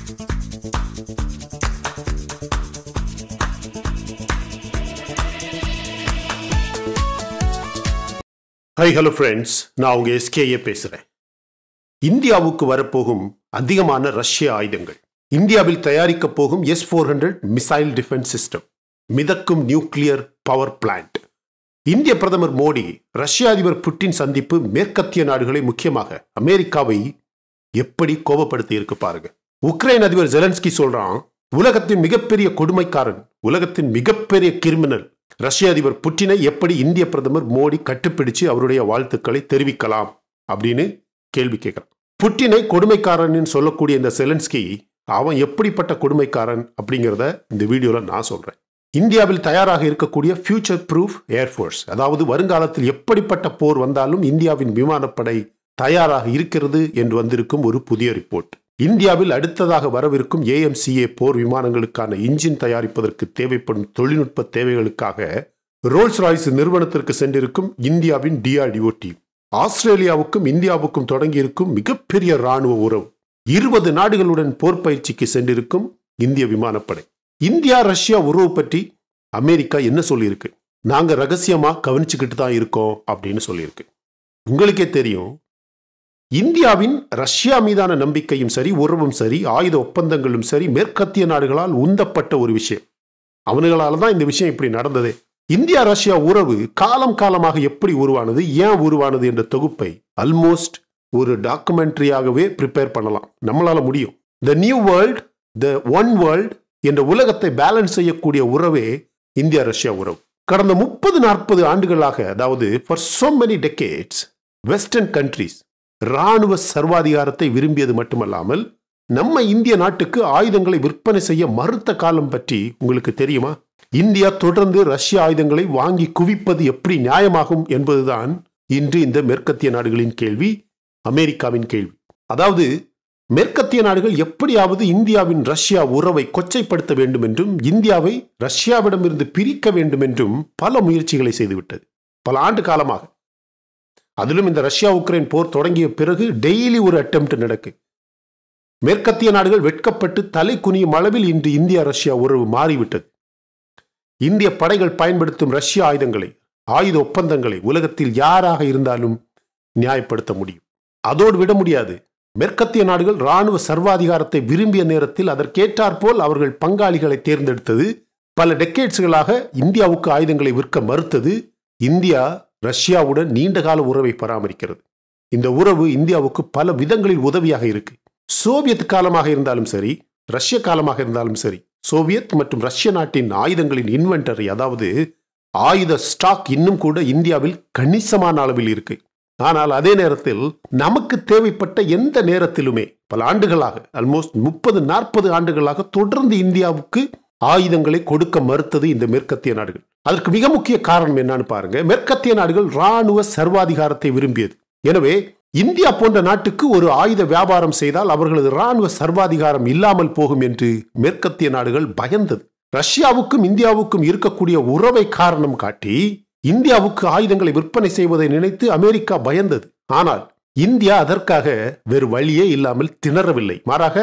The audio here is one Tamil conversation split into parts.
ஹை ஹலோ ஃப்ரெண்ட்ஸ் நான் உங்க எஸ்கேஏ பேசுறேன் இந்தியாவுக்கு வரப்போகும் அதிகமான ரஷ்ய ஆயுதங்கள் இந்தியாவில் தயாரிக்கப் போகும் S four hundred missile defence system மிதக்கும் நியூக்ளியர் பவர் பிளான்ட் இந்திய பிரதமர் மோடி ரஷ்ய அதிபர் புட்டின் சந்திப்பு மேற்கத்திய நாடுகளை முக்கியமாக அமெரிக்காவை எப்படி கோபப்படுத்தி இருக்கு பாருங்க உக்ரைன் அதிபர் ஜெலன்ஸ்கி சொல்றான் உலகத்தின் மிகப்பெரிய கொடுமைக்காரன் உலகத்தின் மிகப்பெரிய கிரிமினல் ரஷ்ய அதிபர் புட்டினை எப்படி இந்திய பிரதமர் மோடி கட்டுப்பிடிச்சு அவருடைய வாழ்த்துக்களை தெரிவிக்கலாம் அப்படின்னு கேள்வி கேட்கிறான் புட்டினை கொடுமைக்காரன் சொல்லக்கூடிய இந்த செலன்ஸ்கி அவன் எப்படிப்பட்ட கொடுமைக்காரன் அப்படிங்கிறத இந்த வீடியோல நான் சொல்றேன் இந்தியாவில் தயாராக இருக்கக்கூடிய ஃபியூச்சர் ப்ரூஃப் ஏர்ஃபோர்ஸ் அதாவது வருங்காலத்தில் எப்படிப்பட்ட போர் வந்தாலும் இந்தியாவின் விமானப்படை தயாராக இருக்கிறது என்று வந்திருக்கும் ஒரு புதிய ரிப்போர்ட் இந்தியாவில் அடுத்ததாக வரவிருக்கும் ஏஎம்சிஏ போர் விமானங்களுக்கான இன்ஜின் தயாரிப்பதற்கு தேவைப்படும் தொழில்நுட்ப தேவைகளுக்காக ரோல்ஸ் ராய்ஸ் நிறுவனத்திற்கு சென்றிருக்கும் இந்தியாவின் டிஆர்டிஓ டீம் ஆஸ்திரேலியாவுக்கும் இந்தியாவுக்கும் தொடங்கியிருக்கும் மிகப்பெரிய ராணுவ உறவு இருபது நாடுகளுடன் போர் பயிற்சிக்கு சென்றிருக்கும் இந்திய விமானப்படை இந்தியா ரஷ்யா உறவு பற்றி அமெரிக்கா என்ன சொல்லியிருக்கு நாங்க ரகசியமா கவனிச்சுக்கிட்டு தான் இருக்கோம் அப்படின்னு சொல்லியிருக்கு உங்களுக்கே தெரியும் இந்தியாவின் ரஷ்யா மீதான நம்பிக்கையும் சரி உறவும் சரி ஆயுத ஒப்பந்தங்களும் சரி மேற்கத்திய நாடுகளால் உந்தப்பட்ட ஒரு விஷயம் அவனுங்களால தான் இந்த விஷயம் இப்படி நடந்ததே இந்தியா ரஷ்யா உறவு காலம் காலமாக எப்படி உருவானது ஏன் உருவானது என்ற தொகுப்பை அல்மோஸ்ட் ஒரு டாக்குமெண்ட்ரியாகவே ப்ரிப்பேர் பண்ணலாம் நம்மளால முடியும் the new world the one world என்ற உலகத்தை பேலன்ஸ் செய்யக்கூடிய உறவே இந்தியா ரஷ்யா உறவு கடந்த முப்பது நாற்பது ஆண்டுகளாக அதாவது for so many decades western countries இராணுவ சர்வாதிகாரத்தை விரும்பியது மட்டுமல்லாமல் நம்ம இந்திய நாட்டுக்கு ஆயுதங்களை விற்பனை செய்ய மறுத்த காலம் பற்றி உங்களுக்கு தெரியுமா இந்தியா தொடர்ந்து ரஷ்ய ஆயுதங்களை வாங்கி குவிப்பது எப்படி நியாயமாகும் என்பதுதான் இன்று இந்த மேற்கத்திய நாடுகளின் கேள்வி அமெரிக்காவின் கேள்வி அதாவது மேற்கத்திய நாடுகள் எப்படியாவது இந்தியாவின் ரஷ்யா உறவை கொச்சைப்படுத்த வேண்டும் என்றும் இந்தியாவை ரஷ்யாவிடமிருந்து பிரிக்க வேண்டும் என்றும் பல முயற்சிகளை செய்துவிட்டது பல ஆண்டு காலமாக அதிலும் இந்த ரஷ்யா உக்ரைன் போர் தொடங்கிய பிறகு டெய்லி ஒரு அட்டெம்ட் நடக்கு மேற்கத்திய நாடுகள் வெட்கப்பட்டு தலை குனியும் அளவில் இன்று இந்தியா ரஷ்யா உறவு மாறிவிட்டது இந்திய படைகள் பயன்படுத்தும் ரஷ்ய ஆயுதங்களை ஆயுத ஒப்பந்தங்களை உலகத்தில் யாராக இருந்தாலும் நியாயப்படுத்த முடியும் அதோடு விட முடியாது மேற்கத்திய நாடுகள் இராணுவ சர்வாதிகாரத்தை விரும்பிய நேரத்தில் அதற்கேற்றாற்போல் அவர்கள் பங்காளிகளை தேர்ந்தெடுத்தது பல டெக்கேட்ஸ்களாக இந்தியாவுக்கு ஆயுதங்களை விற்க மறுத்தது இந்தியா ரஷ்யாவுடன் நீண்டகால உறவை பராமரிக்கிறது இந்த உறவு இந்தியாவுக்கு பல விதங்களில் உதவியாக இருக்கு சோவியத் காலமாக இருந்தாலும் சரி ரஷ்ய காலமாக இருந்தாலும் சரி சோவியத் மற்றும் ரஷ்ய நாட்டின் ஆயுதங்களின் இன்வென்டரி அதாவது ஆயுத ஸ்டாக் இன்னும் கூட இந்தியாவில் கணிசமான அளவில் இருக்கு ஆனால் அதே நேரத்தில் நமக்கு தேவைப்பட்ட எந்த நேரத்திலுமே பல ஆண்டுகளாக ஆல்மோஸ்ட் முப்பது நாற்பது ஆண்டுகளாக தொடர்ந்து இந்தியாவுக்கு ஆயுதங்களை கொடுக்க மறுத்தது இந்த மேற்கத்திய நாடுகள் அதற்கு மிக முக்கிய காரணம் என்னன்னு பாருங்க மேற்கத்திய நாடுகள் இராணுவ சர்வாதிகாரத்தை விரும்பியது எனவே இந்தியா போன்ற நாட்டுக்கு ஒரு ஆயுத வியாபாரம் செய்தால் அவர்களது இராணுவ சர்வாதிகாரம் இல்லாமல் போகும் என்று மேற்கத்திய நாடுகள் பயந்தது ரஷ்யாவுக்கும் இந்தியாவுக்கும் இருக்கக்கூடிய உறவை காரணம் காட்டி இந்தியாவுக்கு ஆயுதங்களை விற்பனை செய்வதை நினைத்து அமெரிக்கா பயந்தது ஆனால் இந்தியா அதற்காக வேறு வழியே இல்லாமல் திணறவில்லை மாறாக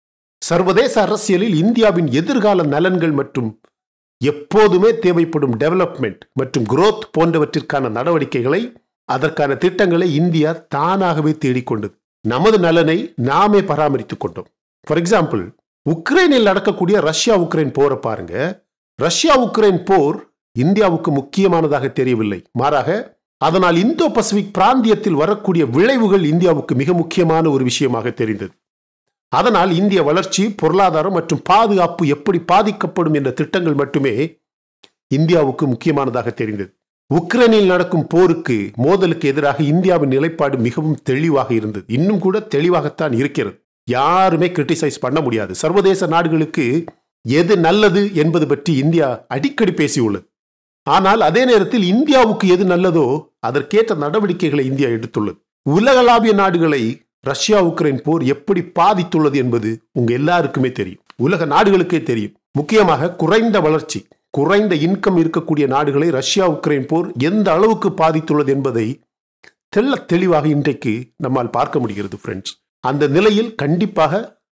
சர்வதேச அரசியலில் இந்தியாவின் எதிர்கால நலன்கள் மற்றும் எப்போதுமே தேவைப்படும் டெவலப்மெண்ட் மற்றும் குரோத் போன்றவற்றிற்கான நடவடிக்கைகளை அதற்கான திட்டங்களை இந்தியா தானாகவே தேடிக்கொண்டது நமது நலனை நாமே பராமரித்துக் கொண்டோம் ஃபார் எக்ஸாம்பிள் உக்ரைனில் நடக்கக்கூடிய ரஷ்யா உக்ரைன் போரை பாருங்க ரஷ்யா உக்ரைன் போர் இந்தியாவுக்கு முக்கியமானதாக தெரியவில்லை மாறாக அதனால் இந்தோ பசிபிக் பிராந்தியத்தில் வரக்கூடிய விளைவுகள் இந்தியாவுக்கு மிக முக்கியமான ஒரு விஷயமாக தெரிந்தது அதனால் இந்திய வளர்ச்சி பொருளாதாரம் மற்றும் பாதுகாப்பு எப்படி பாதிக்கப்படும் என்ற திட்டங்கள் மட்டுமே இந்தியாவுக்கு முக்கியமானதாக தெரிந்தது உக்ரைனில் நடக்கும் போருக்கு மோதலுக்கு எதிராக இந்தியாவின் நிலைப்பாடு மிகவும் தெளிவாக இருந்தது இன்னும் கூட தெளிவாகத்தான் இருக்கிறது யாருமே கிரிட்டிசைஸ் பண்ண முடியாது சர்வதேச நாடுகளுக்கு எது நல்லது என்பது பற்றி இந்தியா அடிக்கடி பேசியுள்ளது ஆனால் அதே நேரத்தில் இந்தியாவுக்கு எது நல்லதோ அதற்கேற்ற நடவடிக்கைகளை இந்தியா எடுத்துள்ளது உலகளாவிய நாடுகளை ரஷ்யா உக்ரைன் போர் எப்படி பாதித்துள்ளது என்பது உங்க எல்லாருக்குமே தெரியும் உலக நாடுகளுக்கே தெரியும் முக்கியமாக குறைந்த வளர்ச்சி குறைந்த இன்கம் இருக்கக்கூடிய நாடுகளை ரஷ்யா உக்ரைன் போர் எந்த அளவுக்கு பாதித்துள்ளது என்பதை தெள்ள தெளிவாக இன்றைக்கு நம்மால் பார்க்க முடிகிறது ஃப்ரெண்ட்ஸ் அந்த நிலையில் கண்டிப்பாக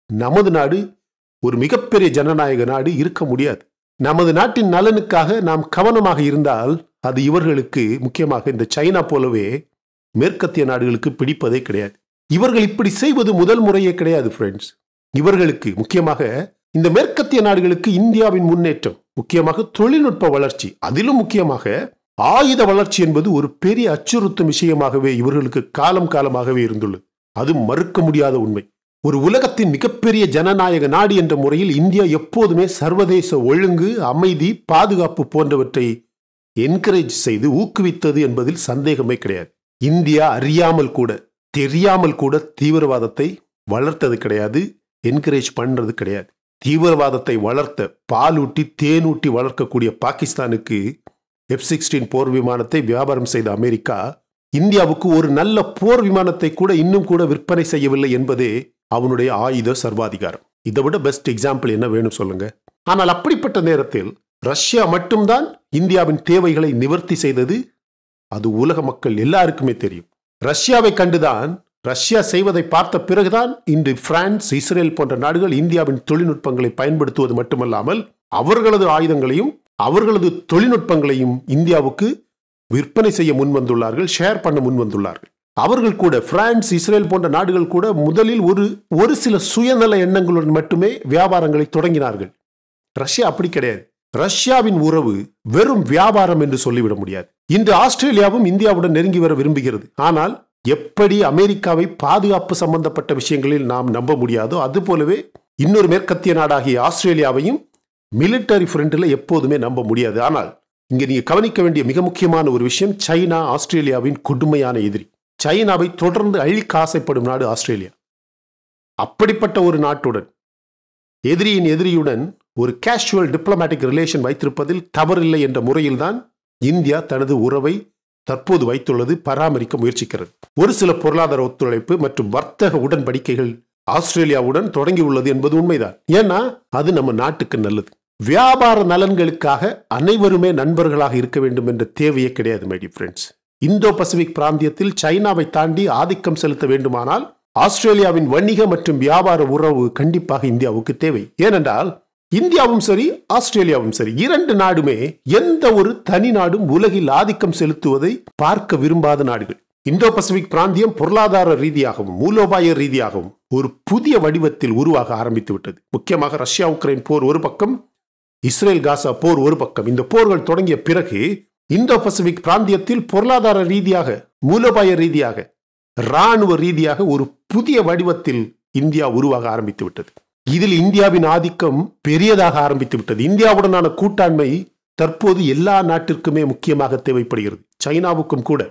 நமது நாடு ஒரு மிகப்பெரிய ஜனநாயக நாடு இருக்க முடியாது நமது நாட்டின் நலனுக்காக நாம் கவனமாக இருந்தால் அது இவர்களுக்கு முக்கியமாக இந்த சைனா போலவே மேற்கத்திய நாடுகளுக்கு பிடிப்பதே கிடையாது இவர்கள் இப்படி செய்வது முதல் முறையே கிடையாது ஃப்ரெண்ட்ஸ் இவர்களுக்கு முக்கியமாக இந்த மேற்கத்திய நாடுகளுக்கு இந்தியாவின் முன்னேற்றம் முக்கியமாக தொழில்நுட்ப வளர்ச்சி அதிலும் முக்கியமாக ஆயுத வளர்ச்சி என்பது ஒரு பெரிய அச்சுறுத்தும் விஷயமாகவே இவர்களுக்கு காலம் காலமாகவே இருந்துள்ளது அது மறுக்க முடியாத உண்மை ஒரு உலகத்தின் மிகப்பெரிய ஜனநாயக நாடு என்ற முறையில் இந்தியா எப்போதுமே சர்வதேச ஒழுங்கு அமைதி பாதுகாப்பு போன்றவற்றை என்கரேஜ் செய்து ஊக்குவித்தது என்பதில் சந்தேகமே கிடையாது இந்தியா அறியாமல் கூட தெரியாமல் கூட தீவிரவாதத்தை வளர்த்தது கிடையாது என்கரேஜ் பண்றது கிடையாது தீவிரவாதத்தை வளர்த்த பாலூட்டி தேனூட்டி வளர்க்கக்கூடிய பாகிஸ்தானுக்கு எஃப் சிக்ஸ்டீன் போர் விமானத்தை வியாபாரம் செய்த அமெரிக்கா இந்தியாவுக்கு ஒரு நல்ல போர் விமானத்தை கூட இன்னும் கூட விற்பனை செய்யவில்லை என்பதே அவனுடைய ஆயுத சர்வாதிகாரம் இதை விட பெஸ்ட் எக்ஸாம்பிள் என்ன வேணும் சொல்லுங்க ஆனால் அப்படிப்பட்ட நேரத்தில் ரஷ்யா மட்டும்தான் இந்தியாவின் தேவைகளை நிவர்த்தி செய்தது அது உலக மக்கள் எல்லாருக்குமே தெரியும் ரஷ்யாவை கண்டுதான் ரஷ்யா செய்வதை பார்த்த பிறகுதான் இன்று பிரான்ஸ் இஸ்ரேல் போன்ற நாடுகள் இந்தியாவின் தொழில்நுட்பங்களை பயன்படுத்துவது மட்டுமல்லாமல் அவர்களது ஆயுதங்களையும் அவர்களது தொழில்நுட்பங்களையும் இந்தியாவுக்கு விற்பனை செய்ய முன் வந்துள்ளார்கள் ஷேர் பண்ண முன் வந்துள்ளார்கள் அவர்கள் கூட பிரான்ஸ் இஸ்ரேல் போன்ற நாடுகள் கூட முதலில் ஒரு ஒரு சில சுயநல எண்ணங்களுடன் மட்டுமே வியாபாரங்களை தொடங்கினார்கள் ரஷ்யா அப்படி கிடையாது ரஷ்யாவின் உறவு வெறும் வியாபாரம் என்று சொல்லிவிட முடியாது இன்று ஆஸ்திரேலியாவும் இந்தியாவுடன் நெருங்கி வர விரும்புகிறது ஆனால் எப்படி அமெரிக்காவை பாதுகாப்பு சம்பந்தப்பட்ட விஷயங்களில் நாம் நம்ப முடியாதோ அது போலவே இன்னொரு மேற்கத்திய நாடாகிய ஆஸ்திரேலியாவையும் மிலிட்டரி ஃப்ரண்டில் எப்போதுமே நம்ப முடியாது ஆனால் இங்கே நீங்க கவனிக்க வேண்டிய மிக முக்கியமான ஒரு விஷயம் சைனா ஆஸ்திரேலியாவின் கொடுமையான எதிரி சைனாவை தொடர்ந்து அழிக்க ஆசைப்படும் நாடு ஆஸ்திரேலியா அப்படிப்பட்ட ஒரு நாட்டுடன் எதிரியின் எதிரியுடன் ஒரு கேஷுவல் டிப்ளமேட்டிக் ரிலேஷன் வைத்திருப்பதில் தவறில்லை என்ற முறையில்தான் இந்தியா தனது உறவை தற்போது வைத்துள்ளது பராமரிக்க முயற்சிக்கிறது ஒரு சில பொருளாதார ஒத்துழைப்பு மற்றும் வர்த்தக உடன்படிக்கைகள் ஆஸ்திரேலியாவுடன் தொடங்கியுள்ளது என்பது உண்மைதான் ஏன்னா அது நம்ம நாட்டுக்கு நல்லது வியாபார நலன்களுக்காக அனைவருமே நண்பர்களாக இருக்க வேண்டும் என்ற தேவையே கிடையாது மை ஃப்ரெண்ட்ஸ் இந்தோ பசிபிக் பிராந்தியத்தில் சைனாவை தாண்டி ஆதிக்கம் செலுத்த வேண்டுமானால் ஆஸ்திரேலியாவின் வணிக மற்றும் வியாபார உறவு கண்டிப்பாக இந்தியாவுக்கு தேவை ஏனென்றால் இந்தியாவும் சரி ஆஸ்திரேலியாவும் சரி இரண்டு நாடுமே எந்த ஒரு தனி நாடும் உலகில் ஆதிக்கம் செலுத்துவதை பார்க்க விரும்பாத நாடுகள் இந்தோ பசிபிக் பிராந்தியம் பொருளாதார ரீதியாகவும் மூலோபாய ரீதியாகவும் ஒரு புதிய வடிவத்தில் உருவாக ஆரம்பித்து விட்டது முக்கியமாக ரஷ்யா உக்ரைன் போர் ஒரு பக்கம் இஸ்ரேல் காசா போர் ஒரு பக்கம் இந்த போர்கள் தொடங்கிய பிறகு இந்தோ பசிபிக் பிராந்தியத்தில் பொருளாதார ரீதியாக மூலோபாய ரீதியாக இராணுவ ரீதியாக ஒரு புதிய வடிவத்தில் இந்தியா உருவாக ஆரம்பித்து விட்டது இதில் இந்தியாவின் ஆதிக்கம் பெரியதாக ஆரம்பித்து விட்டது இந்தியாவுடனான கூட்டாண்மை தற்போது எல்லா நாட்டிற்குமே முக்கியமாக தேவைப்படுகிறது சைனாவுக்கும் கூட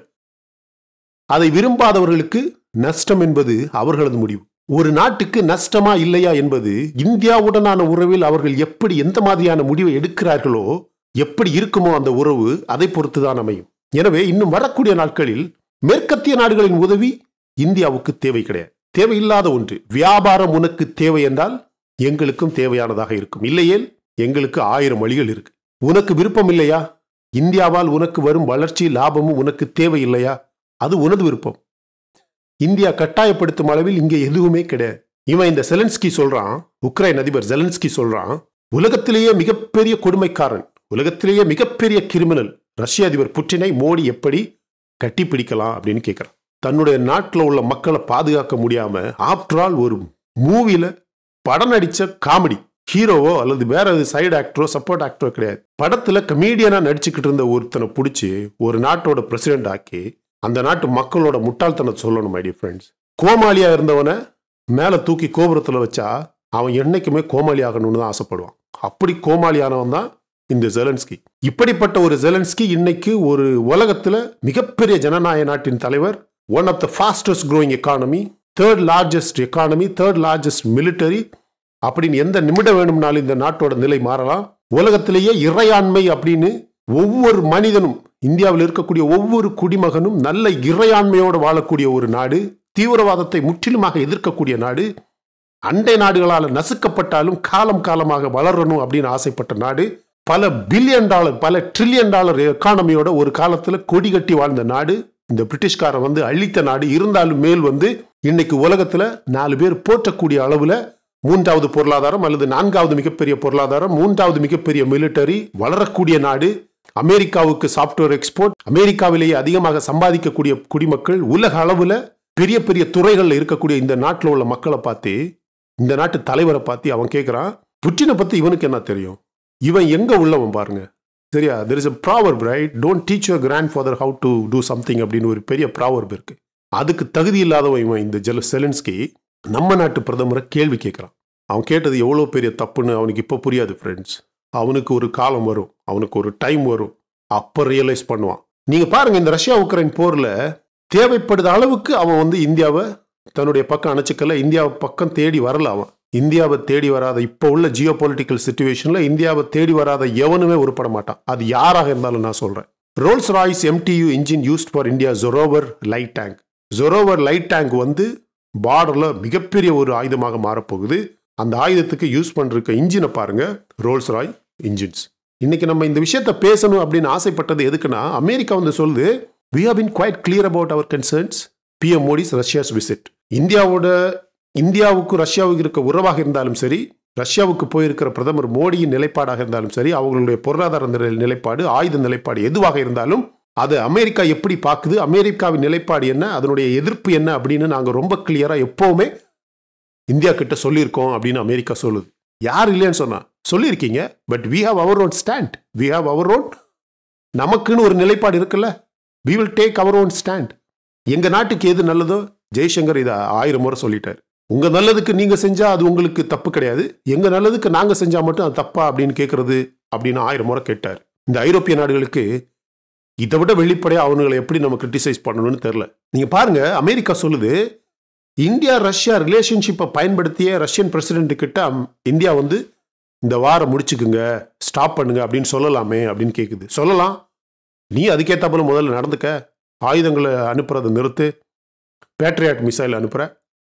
அதை விரும்பாதவர்களுக்கு நஷ்டம் என்பது அவர்களது முடிவு ஒரு நாட்டுக்கு நஷ்டமா இல்லையா என்பது இந்தியாவுடனான உறவில் அவர்கள் எப்படி எந்த மாதிரியான முடிவை எடுக்கிறார்களோ எப்படி இருக்குமோ அந்த உறவு அதை பொறுத்துதான் அமையும் எனவே இன்னும் வரக்கூடிய நாட்களில் மேற்கத்திய நாடுகளின் உதவி இந்தியாவுக்கு தேவை கிடையாது தேவையில்லாத ஒன்று வியாபாரம் உனக்கு தேவை என்றால் எங்களுக்கும் தேவையானதாக இருக்கும் இல்லையேல் எங்களுக்கு ஆயிரம் வழிகள் இருக்கு உனக்கு விருப்பம் இல்லையா இந்தியாவால் உனக்கு வரும் வளர்ச்சி லாபமும் உனக்கு தேவையில்லையா அது உனது விருப்பம் இந்தியா கட்டாயப்படுத்தும் அளவில் இங்கே எதுவுமே கிடையாது இவன் இந்த செலன்ஸ்கி சொல்றான் உக்ரைன் அதிபர் ஜெலன்ஸ்கி சொல்றான் உலகத்திலேயே மிகப்பெரிய கொடுமைக்காரன் உலகத்திலேயே மிகப்பெரிய கிரிமினல் ரஷ்ய அதிபர் புட்டினை மோடி எப்படி கட்டி பிடிக்கலாம் அப்படின்னு கேட்கிறான் தன்னுடைய நாட்டில் உள்ள மக்களை பாதுகாக்க முடியாம ஆஃப்டர் ஆல் ஒரு மூவில படம் நடிச்ச காமெடி ஹீரோவோ அல்லது வேற சைடு ஆக்டரோ சப்போர்ட் ஆக்டரோ கிடையாது படத்துல கமீடியனா நடிச்சுக்கிட்டு இருந்த ஒருத்தனை பிடிச்சி ஒரு நாட்டோட பிரசிடென்ட் ஆக்கி அந்த நாட்டு மக்களோட முட்டாள்தனத்தை சொல்லணும் மை ஃப்ரெண்ட்ஸ் கோமாளியா இருந்தவனை மேல தூக்கி கோபுரத்துல வச்சா அவன் என்னைக்குமே கோமாளி ஆகணும்னு தான் ஆசைப்படுவான் அப்படி கோமாளியானவன் தான் இந்த ஜெலன்ஸ்கி இப்படிப்பட்ட ஒரு ஜெலன்ஸ்கி இன்னைக்கு ஒரு உலகத்துல மிகப்பெரிய ஜனநாயக நாட்டின் தலைவர் one of the fastest growing economy third largest economy third largest military அப்படின்னு எந்த நிமிடம் வேணும்னாலும் இந்த நாட்டோட நிலை மாறலாம் உலகத்திலேயே இறையாண்மை அப்படின்னு ஒவ்வொரு மனிதனும் இந்தியாவில் இருக்கக்கூடிய ஒவ்வொரு குடிமகனும் நல்ல இறையாண்மையோடு வாழக்கூடிய ஒரு நாடு தீவிரவாதத்தை முற்றிலுமாக எதிர்க்கக்கூடிய நாடு அண்டை நாடுகளால் நசுக்கப்பட்டாலும் காலம் காலமாக வளரணும் அப்படின்னு ஆசைப்பட்ட நாடு பல பில்லியன் டாலர் பல ட்ரில்லியன் டாலர் எக்கானமியோட ஒரு காலத்துல கொடி கட்டி வாழ்ந்த நாடு இந்த பிரிட்டிஷ்காரன் வந்து அழித்த நாடு இருந்தாலும் மேல் வந்து இன்னைக்கு உலகத்துல நாலு பேர் போற்றக்கூடிய அளவுல மூன்றாவது பொருளாதாரம் அல்லது நான்காவது மிகப்பெரிய பொருளாதாரம் மூன்றாவது மிகப்பெரிய மிலிட்டரி வளரக்கூடிய நாடு அமெரிக்காவுக்கு சாப்ட்வேர் எக்ஸ்போர்ட் அமெரிக்காவிலேயே அதிகமாக சம்பாதிக்கக்கூடிய குடிமக்கள் உலக அளவுல பெரிய பெரிய துறைகள்ல இருக்கக்கூடிய இந்த நாட்டில் உள்ள மக்களை பார்த்து இந்த நாட்டு தலைவரை பார்த்து அவன் கேட்குறான் புட்டினை பத்தி இவனுக்கு என்ன தெரியும் இவன் எங்க உள்ளவன் பாருங்க சரியா there is a proverb right don't teach your grandfather how to do something அப்படின்னு ஒரு பெரிய ப்ராவர்ப் இருக்கு அதுக்கு தகுதி இல்லாதவன் இவன் இந்த ஜெல செலன்ஸ்கி நம்ம நாட்டு பிரதமரை கேள்வி கேட்குறான் அவன் கேட்டது எவ்வளோ பெரிய தப்புன்னு அவனுக்கு இப்போ புரியாது ஃப்ரெண்ட்ஸ் அவனுக்கு ஒரு காலம் வரும் அவனுக்கு ஒரு டைம் வரும் அப்போ ரியலைஸ் பண்ணுவான் நீங்க பாருங்க இந்த ரஷ்யா உக்ரைன் போர்ல தேவைப்படுத அளவுக்கு அவன் வந்து இந்தியாவை தன்னுடைய பக்கம் அணைச்சிக்கல இந்தியாவை பக்கம் தேடி வரல அவன் இந்தியாவை தேடி வராத இப்போ உள்ள ஜியோ பொலிட்டிக்கல் சுச்சுவேஷன்ல இந்தியாவை தேடி வராத எவனுமே உருப்பட மாட்டான் அது யாராக இருந்தாலும் நான் சொல்றேன் Rolls Royce MTU engine used for India Zorawar light tank Zorawar light tank வந்து பார்டர்ல மிகப்பெரிய ஒரு ஆயுதமாக மாறப்போகுது அந்த ஆயுதத்துக்கு யூஸ் பண்றதுக்கு இன்ஜினை பாருங்க ரோல்ஸ் ராய் இன்ஜின்ஸ் இன்னைக்கு நம்ம இந்த விஷயத்த பேசணும் அப்படின்னு ஆசைப்பட்டது எதுக்குன்னா அமெரிக்கா வந்து சொல்லுது we have been quite clear about our concerns PM Modi's Russia's visit இந்தியாவோட இந்தியாவுக்கு ரஷ்யாவுக்கு இருக்க உறவாக இருந்தாலும் சரி ரஷ்யாவுக்கு போயிருக்கிற பிரதமர் மோடியின் நிலைப்பாடாக இருந்தாலும் சரி அவங்களுடைய பொருளாதார நிலை- நிலைப்பாடு ஆயுத நிலைப்பாடு எதுவாக இருந்தாலும் அது அமெரிக்கா எப்படி பார்க்குது அமெரிக்காவின் நிலைப்பாடு என்ன அதனுடைய எதிர்ப்பு என்ன அப்படின்னு நாங்கள் ரொம்ப கிளியரா எப்பவுமே இந்தியா கிட்ட சொல்லியிருக்கோம் அப்படின்னு அமெரிக்கா சொல்லுது யார் இல்லைன்னு சொன்னா சொல்லியிருக்கீங்க but we have our own stand we have our own நமக்குன்னு ஒரு நிலைப்பாடு இருக்குல்ல we will take our own stand எங்க நாட்டுக்கு எது நல்லதோ ஜெய்சங்கர் இதை ஆயிரம் முறை சொல்லிட்டார் உங்க நல்லதுக்கு நீங்க செஞ்சா அது உங்களுக்கு தப்பு கிடையாது எங்க நல்லதுக்கு நாங்க செஞ்சா மட்டும் அது தப்பா அப்படின்னு கேட்கறது அப்படின்னு ஆயிரம் முறை கேட்டார் இந்த ஐரோப்பிய நாடுகளுக்கு இதை விட வெளிப்படையா அவனுங்களை எப்படி நம்ம கிரிட்டிசைஸ் பண்ணணும்னு தெரியல நீங்க பாருங்க அமெரிக்கா சொல்லுது இந்தியா ரஷ்யா ரிலேஷன்ஷிப்பை பயன்படுத்திய ரஷ்யன் பிரசிடென்ட் கிட்ட அம்- இந்தியா வந்து இந்த வாரம் முடிச்சுக்குங்க ஸ்டாப் பண்ணுங்க அப்படின்னு சொல்லலாமே அப்படின்னு கேட்குது சொல்லலாம் நீ அதுக்கேற்றாப்புல முதல்ல நடந்துக்க ஆயுதங்களை அனுப்புறதை நிறுத்து பேட்ரியாட் மிசைல் அனுப்புற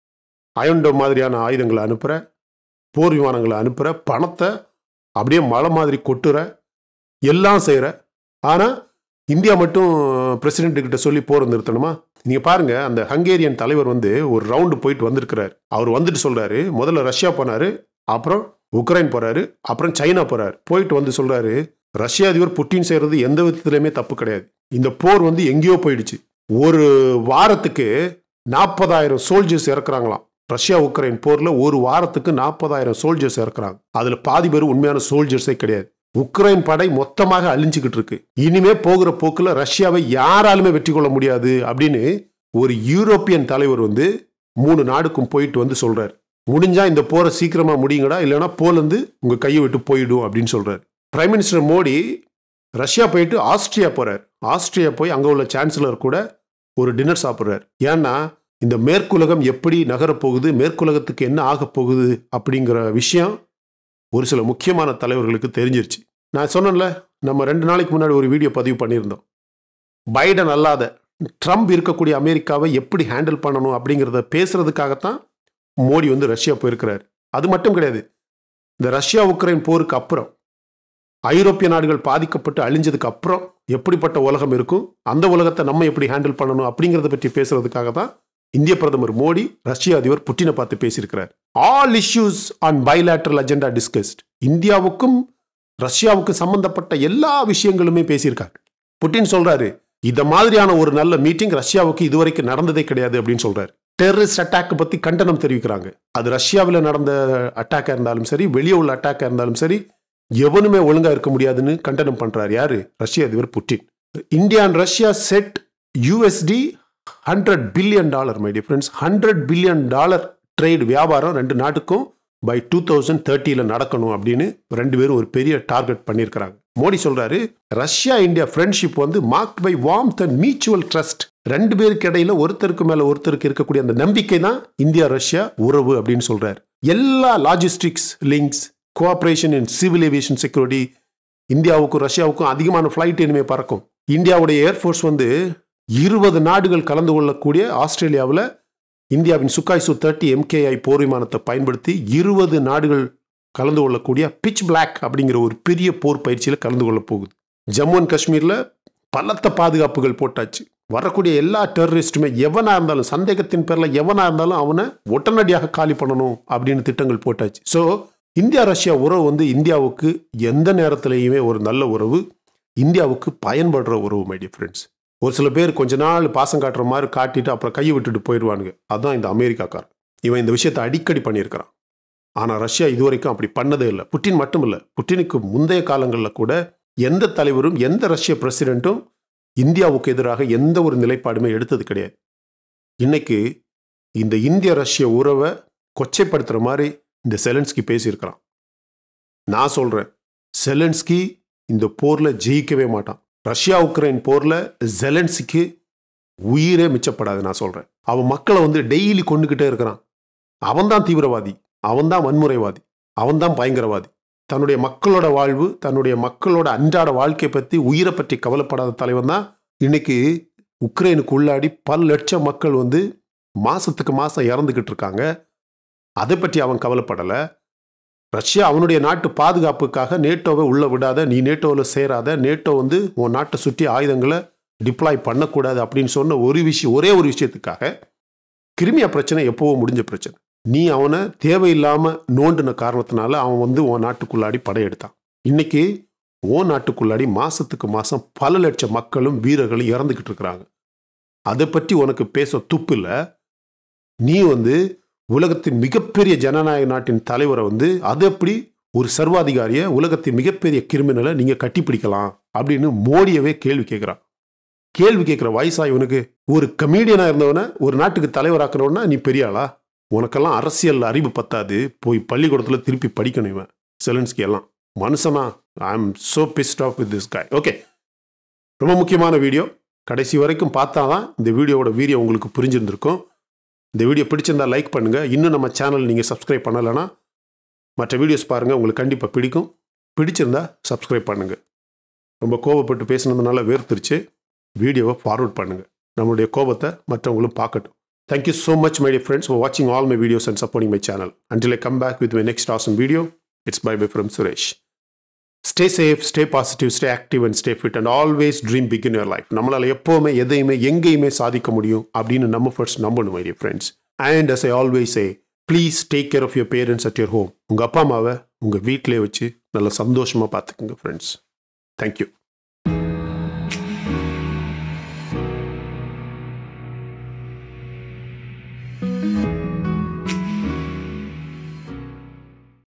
அயன்டோ மாதிரியான ஆயுதங்களை அனுப்புற போர் விமானங்களை அனுப்புற பணத்தை அப்படியே மலை மாதிரி கொட்டுற எல்லாம் செய்கிற ஆனால் இந்தியா மட்டும் பிரசிடென்ட் கிட்ட சொல்லி போர் நிறுத்தணுமா நீங்க பாருங்க அந்த ஹங்கேரியன் தலைவர் வந்து ஒரு ரவுண்டு போயிட்டு வந்திருக்கிறார் அவர் வந்துட்டு சொல்றாரு முதல்ல ரஷ்யா போனாரு அப்புறம் உக்ரைன் போறாரு அப்புறம் சைனா போறாரு போயிட்டு வந்து சொல்றாரு ரஷ்யா அதிபர் புட்டின் செய்யறது எந்த விதத்திலுமே தப்பு கிடையாது இந்த போர் வந்து எங்கேயோ போயிடுச்சு ஒரு வாரத்துக்கு நாற்பதாயிரம் சோல்ஜர்ஸ் இறக்குறாங்களாம் ரஷ்யா உக்ரைன் போர்ல ஒரு வாரத்துக்கு நாற்பதாயிரம் சோல்ஜர்ஸ் இறக்குறாங்க அதுல பாதி பேர் உண்மையான சோல்ஜர்ஸே கிடையாது உக்ரைன் படை மொத்தமாக அழிஞ்சுக்கிட்டு இருக்கு இனிமே போகிற போக்குல ரஷ்யாவை யாராலுமே வெற்றி கொள்ள முடியாது அப்படின்னு ஒரு யூரோப்பியன் தலைவர் வந்து மூணு நாடுக்கும் போயிட்டு வந்து சொல்றாரு முடிஞ்சா இந்த போரை சீக்கிரமா முடியுங்கடா இல்லைன்னா போலந்து உங்க கையை விட்டு போயிடும் அப்படின்னு சொல்றாரு பிரைம் மினிஸ்டர் மோடி ரஷ்யா போயிட்டு ஆஸ்திரியா போறார் ஆஸ்திரியா போய் அங்க உள்ள சான்சலர் கூட ஒரு டின்னர் சாப்பிட்றாரு ஏன்னா இந்த மேற்குலகம் எப்படி நகரப் போகுது மேற்குலகத்துக்கு என்ன ஆகப் போகுது அப்படிங்கிற விஷயம் ஒரு சில முக்கியமான தலைவர்களுக்கு தெரிஞ்சிருச்சு நான் சொன்னேன்ல நம்ம ரெண்டு நாளைக்கு முன்னாடி ஒரு வீடியோ பதிவு பண்ணியிருந்தோம் பைடன் அல்லாத ட்ரம்ப் இருக்கக்கூடிய அமெரிக்காவை எப்படி ஹேண்டில் பண்ணணும் அப்படிங்கிறத பேசுறதுக்காகத்தான் மோடி வந்து ரஷ்யா போயிருக்கிறார் அது மட்டும் கிடையாது இந்த ரஷ்யா உக்ரைன் போருக்கு அப்புறம் ஐரோப்பிய நாடுகள் பாதிக்கப்பட்டு அழிஞ்சதுக்கு அப்புறம் எப்படிப்பட்ட உலகம் இருக்கும் அந்த உலகத்தை நம்ம எப்படி ஹேண்டில் பண்ணணும் அப்படிங்கிறத பற்றி பேசுறதுக்காக தான் இந்திய பிரதமர் மோடி ரஷ்ய அதிபர் புட்டினை பார்த்து பேசியிருக்கிறார் all issues on bilateral agenda discussed இந்தியாவுக்கும் ரஷ்யாவுக்கும் சம்பந்தப்பட்ட எல்லா விஷயங்களுமே பேசியிருக்காங்க புட்டின் சொல்றாரு இத மாதிரியான ஒரு நல்ல மீட்டிங் ரஷ்யாவுக்கு இதுவரைக்கும் நடந்ததே கிடையாது அப்படின்னு சொல்றாரு டெரரிஸ்ட் அட்டாக் பத்தி கண்டனம் தெரிவிக்கிறாங்க அது ரஷ்யாவில் நடந்த அட்டாக்கா இருந்தாலும் சரி வெளியே உள்ள அட்டாக்கா இருந்தாலும் சரி எவனுமே ஒழுங்கா இருக்க முடியாதுன்னு கண்டனம் பண்றாரு யாரு ரஷ்ய அதிபர் Putin India and Russia set USD hundred billion dollar my difference hundred billion dollar trade வியாபாரம் ரெண்டு நாட்டுக்கும் பை டூ தௌசண்ட் தேர்ட்டியில் நடக்கணும் அப்படின்னு ரெண்டு பேரும் ஒரு பெரிய டார்கெட் பண்ணியிருக்கிறாங்க மோடி சொல்றாரு ரஷ்யா இந்தியா ஃப்ரெண்ட்ஷிப் வந்து mark by warmth and mutual trust ரெண்டு பேருக்கு இடையில ஒருத்தருக்கு மேல ஒருத்தருக்கு இருக்கக்கூடிய அந்த நம்பிக்கை தான் இந்தியா ரஷ்யா உறவு அப்படின்னு சொல்றாரு எல்லா logistics links cooperation in civil aviation security இந்தியாவுக்கும் ரஷ்யாவுக்கும் அதிகமான ஃப்ளைட் இனிமே பறக்கும் இந்தியாவுடைய ஏர்ஃபோர்ஸ் வந்து இருபது நாடுகள் கலந்து கொள்ளக்கூடிய ஆஸ்திரேலியாவில் இந்தியாவின் சுக்காய் சு தேர்ட்டி எம்கேஐ போர் விமானத்தை பயன்படுத்தி இருபது நாடுகள் கலந்து கொள்ளக்கூடிய பிச் பிளாக் அப்படிங்கிற ஒரு பெரிய போர் பயிற்சியில் கலந்து கொள்ள போகுது ஜம்மு அண்ட் காஷ்மீரில் பலத்த பாதுகாப்புகள் போட்டாச்சு வரக்கூடிய எல்லா டெரரிஸ்ட்டுமே எவனா இருந்தாலும் சந்தேகத்தின் பேர்ல எவனா இருந்தாலும் அவனை உடனடியாக காலி பண்ணணும் அப்படின்னு திட்டங்கள் போட்டாச்சு ஸோ இந்தியா ரஷ்யா உறவு வந்து இந்தியாவுக்கு எந்த நேரத்திலையுமே ஒரு நல்ல உறவு இந்தியாவுக்கு பயன்படுற உறவு மைடிய ஃப்ரெண்ட்ஸ் ஒரு சில பேர் கொஞ்ச நாள் பாசம் காட்டுற மாதிரி காட்டிட்டு அப்புறம் கையை விட்டுட்டு போயிடுவானுங்க அதுதான் இந்த அமெரிக்காக்காரன் இவன் இந்த விஷயத்தை அடிக்கடி பண்ணியிருக்கிறான் ஆனால் ரஷ்யா இதுவரைக்கும் அப்படி பண்ணதே இல்லை புட்டின் மட்டும் இல்லை புட்டினுக்கு முந்தைய காலங்களில் கூட எந்த தலைவரும் எந்த ரஷ்ய பிரசிடென்ட்டும் இந்தியாவுக்கு எதிராக எந்த ஒரு நிலைப்பாடுமே எடுத்தது கிடையாது இன்னைக்கு இந்த இந்திய ரஷ்ய உறவை கொச்சைப்படுத்துகிற மாதிரி இந்த செலன்ஸ்கி பேசியிருக்கிறான் நான் சொல்கிறேன் செலன்ஸ்கி இந்த போரில் ஜெயிக்கவே மாட்டான் ரஷ்யா உக்ரைன் போரில் ஜெலன்ஸ்கிக்கு உயிரே மிச்சப்படாது நான் சொல்கிறேன் அவன் மக்களை வந்து டெய்லி கொண்டுக்கிட்டே இருக்கிறான் அவன்தான் தீவிரவாதி அவன்தான் வன்முறைவாதி அவன்தான் பயங்கரவாதி தன்னுடைய மக்களோட வாழ்வு தன்னுடைய மக்களோட அன்றாட வாழ்க்கையை பற்றி உயிரை பற்றி கவலைப்படாத தலைவன் தான் இன்னைக்கு உக்ரைனுக்கு உள்ளாடி பல லட்சம் மக்கள் வந்து மாசத்துக்கு மாசம் இறந்துக்கிட்டு இருக்காங்க அதை பற்றி அவன் கவலைப்படலை ரஷ்யா அவனுடைய நாட்டு பாதுகாப்புக்காக நேட்டோவை உள்ள விடாத நீ நேட்டோவில் சேராத நேட்டோ வந்து உன் நாட்டை சுற்றி ஆயுதங்களை டிப்ளாய் பண்ணக்கூடாது அப்படின்னு சொன்ன ஒரு விஷயம் ஒரே ஒரு விஷயத்துக்காக கிருமியா பிரச்சனை எப்போவோ முடிஞ்ச பிரச்சனை நீ அவனை தேவையில்லாமல் நோண்டின காரணத்தினால அவன் வந்து உன் நாட்டுக்குள்ளாடி படையெடுத்தான் இன்னைக்கு உன் நாட்டுக்குள்ளாடி மாசத்துக்கு மாசம் பல லட்சம் மக்களும் வீரர்களும் இறந்துக்கிட்டு இருக்கிறாங்க அதை பற்றி உனக்கு பேச துப்பு இல்லை நீ வந்து உலகத்தின் மிகப்பெரிய ஜனநாயக நாட்டின் தலைவரை வந்து அது எப்படி ஒரு சர்வாதிகாரியை உலகத்தின் மிகப்பெரிய கிரிமினலை நீங்கள் கட்டிப்பிடிக்கலாம் அப்படின்னு மோடியவே கேள்வி கேட்குறான் கேள்வி கேட்குற வயசா இவனுக்கு ஒரு கமீடியனாக இருந்தவனை ஒரு நாட்டுக்கு தலைவராக்குறவனா நீ பெரிய ஆளா உனக்கெல்லாம் அரசியல் அறிவு பத்தாது போய் பள்ளிக்கூடத்தில் திருப்பி படிக்கணும் இவன் செலன்ஸ்கி எல்லாம் மனுஷனா I am so pissed off with this guy okay ரொம்ப முக்கியமான வீடியோ கடைசி வரைக்கும் பார்த்தா தான் இந்த வீடியோவோட வீடியோ உங்களுக்கு புரிஞ்சிருந்திருக்கும் இந்த வீடியோ பிடிச்சிருந்தா லைக் பண்ணுங்கள் இன்னும் நம்ம சேனல் நீங்கள் சப்ஸ்கிரைப் பண்ணலைன்னா மற்ற வீடியோஸ் பாருங்கள் உங்களுக்கு கண்டிப்பாக பிடிக்கும் பிடிச்சிருந்தா சப்ஸ்கிரைப் பண்ணுங்கள் ரொம்ப கோபப்பட்டு பேசுனதுனால வேர்த்துருச்சு வீடியோவை ஃபார்வர்ட் பண்ணுங்கள் நம்மளுடைய கோபத்தை மற்றவங்களும் பார்க்கட்டும் Thank you so much, my dear friends, for watching all my videos and supporting my channel. Until I come back with my next awesome video, it's bye bye from Suresh. Stay safe, stay positive, stay active and stay fit and always dream big in your life. நம்மளால எப்போவுமே எதையுமே எங்கேயுமே சாதிக்க முடியும் அப்படின்னு நம்ம ஃபர்ஸ்ட் நம்பணும் my dear friends and as I always say please take care of your parents at your home உங்கள் அப்பா அம்மாவை உங்கள் வீட்டிலே வச்சு நல்லா சந்தோஷமாக பார்த்துக்குங்க ஃப்ரெண்ட்ஸ் தேங்க்யூ